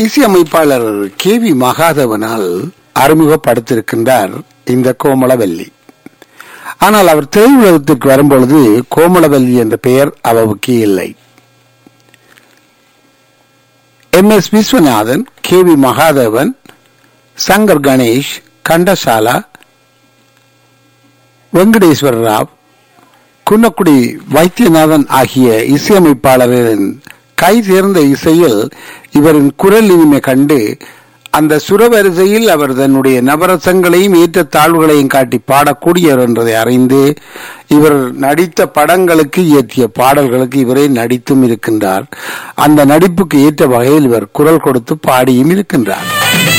இசையமைப்பாளர் K V மகாதவனால் அறிமுகப்படுத்தியிருக்கின்றார் இந்த கோமளவல்லி ஆனால் அவர் திரையுலகத்திற்கு வரும்பொழுது கோமளவல்லி என்ற பெயர் அவருக்கு இல்லை M S Viswanathan K V Mahadevan Shankar Ganesh Ghantasala Venkateswara Rao Kunnakudi Vaidyanathan ஆகிய இசையமைப்பாளரின் கை தேர்ந்த இசையில் இவரின் குரல் இனிமை கண்டு அந்த சுரவரிசையில் அவர் தன்னுடைய நவரசங்களையும் ஏற்ற தாழ்வுகளையும் காட்டி பாடக்கூடியவர் என்றதை அறிந்து இவர் நடித்த படங்களுக்கு இயற்றிய பாடல்களுக்கு இவரே நடித்தும் இருக்கின்றார் அந்த நடிப்புக்கு ஏற்ற வகையில் இவர் குரல் கொடுத்து பாடியும் இருக்கின்றார்